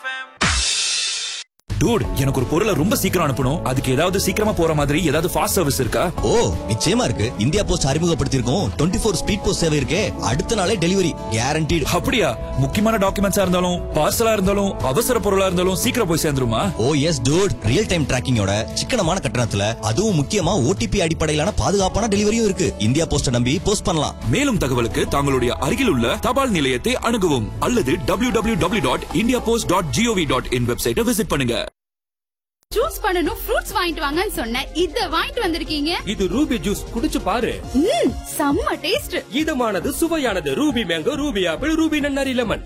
Dude எனக்கு ஒரு பொருளை ரொம்ப சீக்கிரம் அனுப்பணும் அதுக்கு ஏதாவது சீக்கிரமா போற மாதிரி ஏதாவது ஃபாஸ்ட் சர்வீஸ் இருக்கா ஓ நிச்சயமா இருக்கு இந்தியா போஸ்ட் அறிமுகப்படுத்தியிருக்கோம் டுவெண்ட்டி ஃபோர் ஸ்பீட் போஸ்ட் சேவை இருக்கே அடுத்த நாளே டெலிவரி கேரண்டீடு அப்படியா முக்கியமான டாக்குமெண்ட்ஸா இருந்தாலும் பார்சலா இருந்தாலும் அவசர பொருளா இருந்தாலும் சீக்கிரம் போய் சேர்ந்துருமா oh yes dude real time டிராக்கிங்கோட சிக்கனமான கட்டணத்துல அதுவும் முக்கியமா ஓடிபி அடிப்படையிலான பாதுகாப்பான டெலிவரியும் இருக்கு இந்தியா போஸ்ட நம்பி போஸ்ட் பண்ணலாம் மேலும் தகவலுக்கு தங்களுடைய அருகில் உள்ள தபால் நிலையத்தை அணுகவும் அல்லது W W W dot India post dot GOV dot in வெப்சைட்டை விசிட் பண்ணுங்க ஜூஸ் பண்ணனும் ஃப்ரூட்ஸ் வாங்கிட்டு வாங்கன்னு சொன்னேன் இத வாங்கிட்டு வந்திருக்கீங்க இது ரூபி ஜூஸ் குடிச்சு பாரு ம் செம்ம டேஸ்ட் இதமானது சுவையானது Ruby mango Ruby apple Ruby நன்னாரி லெமன்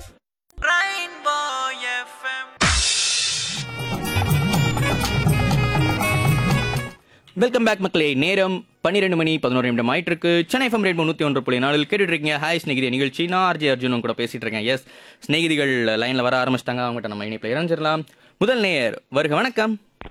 வெல்கம் பேக் மக்களே நேரம் பன்னிரெண்டு மணி பதினோரு நிமிடம் ஆயிட்டு இருக்கு சென்னை எஃப்எம் ரேட் முன்னூத்தி ஒன்று புள்ளி நாலில் கேட்டுட்டு இருக்கீங்க ஹாய் ஸ்நேகிதி நிகழ்ச்சி நான் ஆர்ஜே அர்ஜுனும் கூட பேசிட்டு இருக்கேன் எஸ் ஸ்நேகிதிகள் லைன்ல வர ஆரம்பிச்சிட்டாங்க அவங்ககிட்ட நம்ம இணைப்பில் இறஞ்சிடலாம் முதல் நேயர் வருக வணக்கம்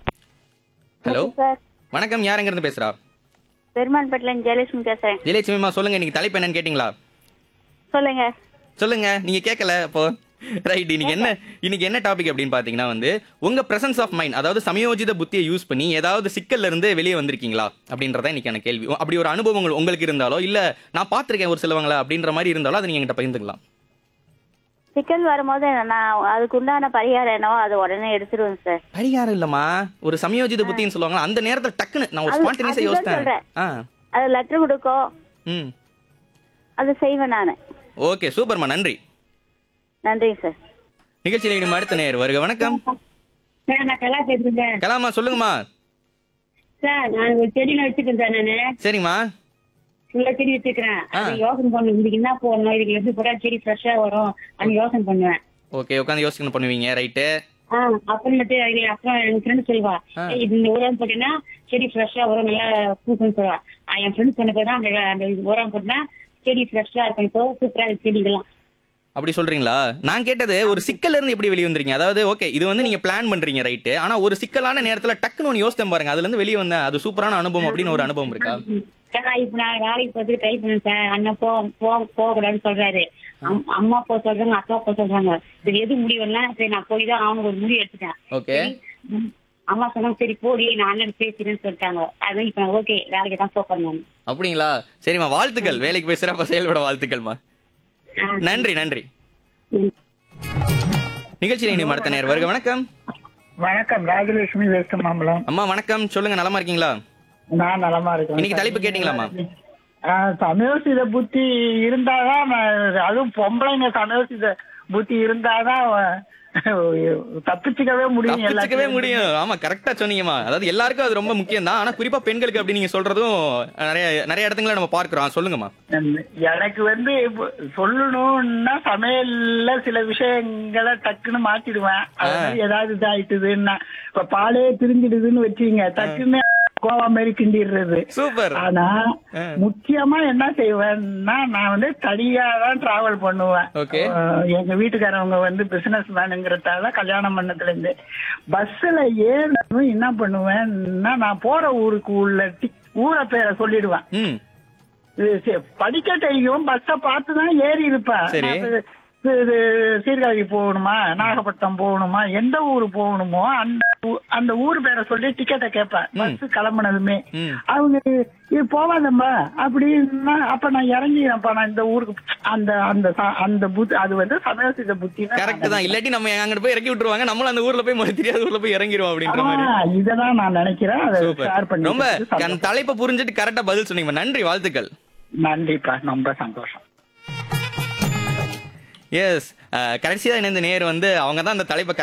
ஹலோ சார் வணக்கம் யாருங்க இருந்து பேசுறா பெருமான்பேட்டில ஜெயலட்சுமி பேசுறேன் ஜெயலட்சுமிமா சொல்லுங்க இன்னைக்கு தலைப்பு என்னன்னு கேட்டிங்களா சொல்லுங்க சொல்லுங்க நீங்க கேட்கல அப்போ ரைட் இன்னைக்கு என்ன இன்னைக்கு என்ன டாபிக் அப்படின்னு பாத்தீங்கன்னா வந்து உங்க பிரசன்ஸ் ஆஃப் மைண்ட் அதாவது சமயோஜித புத்தியை யூஸ் பண்ணி ஏதாவது சிக்கல்ல இருந்து வெளியே வந்திருக்கீங்களா அப்படின்றத இன்னைக்கான கேள்வி அப்படி ஒரு அனுபவம் உங்களுக்கு- உங்களுக்கு இருந்தாலோ இல்ல நான் பார்த்திருக்கேன் ஒரு சிலவங்கள அப்படின்ற மாதிரி இருந்தாலோ அதை நீங்க என்கிட்ட பகிர்ந்துக்கலாம் சிக்கல் வரும்போது நான் அதுக்கு உண்டான பரிகாரம் என்னவோ அது உடனே எடுத்துருவேன் சார் பரிகாரம் இல்லம்மா ஒரு சமயோஜித புத்தின்னு சொல்லுவாங்க அந்த நேரத்துல டக்குன்னு நான் ஒரு அது- ஸ்பான்டேனியஸா அதுதான் யோசித்தேன் சொல்றேன். ஆ அது லெட்டர் கொடுக்கும் ம் அது செய்வேன் நான் ஓகே சூப்பர்மா நன்றி நன்றிங்க சார் நிகழ்ச்சியில் இனிமே அடுத்த நேர் வருக வணக்கம் சார் நான் கலா பேசுறேன் கலாமா சொல்லுங்கம்மா சார் நான் ஒரு செடியில வச்சிருக்கேன் சார் நானு சரிம்மா ஃபுல்லா செடி வச்சிருக்கிறேன் ஆ. அது யோசனை பண்ணுவேன் இதுக்கு என்ன போடணும் இதுக்கு எப்படி போட்டா செடி ஃப்ரெஷ்ஷா வரும் அப்படின்னு யோசனை பண்ணுவேன் ஓகே உட்காந்து யோசனை பண்ணுவீங்க ரைட்டு ஆ அப்புறமேட்டு அது அப்புறம் என் ஃப்ரெண்ட் சொல்லுவா ஆ. "ஏய், இது இந்த உரம் போட்டீங்கன்னா செடி ஃப்ரெஷ்ஷா வரும் நல்லா பூக்குன்னு சொல்லுவா ஆ, என் ஃப்ரெண்ட் சொன்ன போது அந்த அந்த உரம் போட்டுனா செடி ஃப்ரெஷ்ஷா இருக்கும் இப்போ சூப்பரா இருக்கு செடிகள்லாம் அப்படி சொல்றீங்களா நான் கேட்டது ஒரு சிக்கல்ல இருந்து எப்படி வெளியே வந்துறீங்க அதாவது ஓகே இது வந்து நீங்க பிளான் பண்றீங்க ரைட்டு ஆனா ஒரு சிக்கலான நேரத்துல டக்குன்னு ஒன்று யோசித்தேன் பாருங்க அதுல இருந்து வெளியே வந்தேன் அது சூப்பரான அனுபவம் அப்படின்னு ஒரு அனுபவம் இருக்கா சார் இப்ப நான் வேலைக்கு போறதுக்கு ட்ரை பண்ணேன் சார் அண்ணன் போ போ போக கூடாதுன்னு சொல்றாரு அம்- அம்மா போ சொல்றாங்க அப்பா போ சொல்றாங்க சரி எது முடிவுன்னா சரி நான் போய் தான் அவனுக்கு ஒரு முடிவு எடுத்துட்டேன் ஓகே ம். அம்மா சொன்னாங்க சரி போடி நான் அண்ணன் பேசுறேன்னு சொல்லிட்டாங்க அதான் இப்ப நான் ஓகே வேலைக்கு தான் போக நான் அப்படிங்களா சரிம்மா வாழ்த்துக்கள் வேலைக்கு போய் சிறப்பா செயல்பட வாழ்த்துக்கள்மா நன்றி நன்றி நிகழ்ச்சியில் இனி அடுத்த நேர் வருக வணக்கம் வணக்கம் ராஜலட்சுமி வெஸ்ட் மாம்பலம் அம்மா வணக்கம் சொல்லுங்க நலமா இருக்கீங்களா நான் நலமா இருக்கேன் இன்னைக்கு தலைப்பு கேட்டீங்களாம்மா ஆஹ், சமயோசித புத்தி இருந்தாதான் நான் அதுவும் பொம்பளைங்க சமயோசித புத்தி இருந்தாதான் அவன் தப்பிச்சுக்கவே முடியும் தப்பிச்சுக்கவே எல்லாத்தையும். முடியும் ஆமா கரெக்டா சொன்னீங்கம்மா அதாவது எல்லாருக்கும் அது ரொம்ப முக்கியம் தான் ஆனா குறிப்பா பெண்களுக்கு அப்படி நீங்க சொல்றதும் நிறைய நிறைய இடத்துல நம்ம பார்க்கிறோம் சொல்லுங்கம்மா எனக்கு வந்து இப்ப சொல்லணும்னா சமையல்ல சில விஷயங்களை டக்குன்னு மாத்திடுவேன் அது மாதிரி ஏதாவது இதாயிட்டுதுன்னா இப்ப பாலே திரிஞ்சிடுதுன்னு வச்சுங்க டக்குன்னு கோவா மாதிரி கிண்டிடுறது சூப்பர் ஆனா ஆ. முக்கியமா என்ன செய்வேன்னா நான் வந்து தனியா தான் டிராவல் பண்ணுவேன் Okay. அஹ் எங்க வீட்டுக்காரவங்க வந்து பிசினஸ் மேனுங்கிறதால கல்யாணம் பண்ணதுல இருந்து பஸ்ல ஏறணும் என்ன பண்ணுவேன்னா நான் போற ஊருக்கு உள்ள டி- ஊரை பேரை சொல்லிடுவேன் ம் இது சி- படிக்கட்டையும் பஸ்ஸ பார்த்து தான் ஏறி இருப்பேன் சரி. நான் இது- இது சீர்காழி போகணுமா நாகப்பட்டினம் போகணுமா எந்த ஊர் போகணுமோ அந்த ஊ- அந்த ஊர் பேரை சொல்லி டிக்கெட்டை கேட்பேன் பஸ் கிளம்புனதுமே ம். அவங்க இது போவாதம்மா அப்படின்னா அப்ப நான் இறங்கிடுறேன்ப்பா நான் இந்த ஊருக்கு அந்த அந்த ச- அந்த புத்தி அது வந்து சமயோசித புத்தி கரெக்ட் தான் இல்லாட்டி நம்ம அங்கிட்டு போய் இறக்கி விட்டுருவாங்க நம்மளும் அந்த ஊர்ல போய் முதல்ல தெரியாத ஊர்ல போய் இறங்கிடுவோம் அப்படின்ற மாதிரி இததான் நான் நினைக்கிறேன் அதை ஷேர் சூப்பர் பண்ணி ரொம்ப அந்த தலைப்பை புரிஞ்சுட்டு கரெக்டா பதில் சொன்னீங்க நன்றி வாழ்த்துக்கள் நன்றிப்பா ரொம்ப சந்தோஷம் எஸ் கடைசியா இணைந்த நேர் வந்து அவங்க தான் அந்த தலைப்பை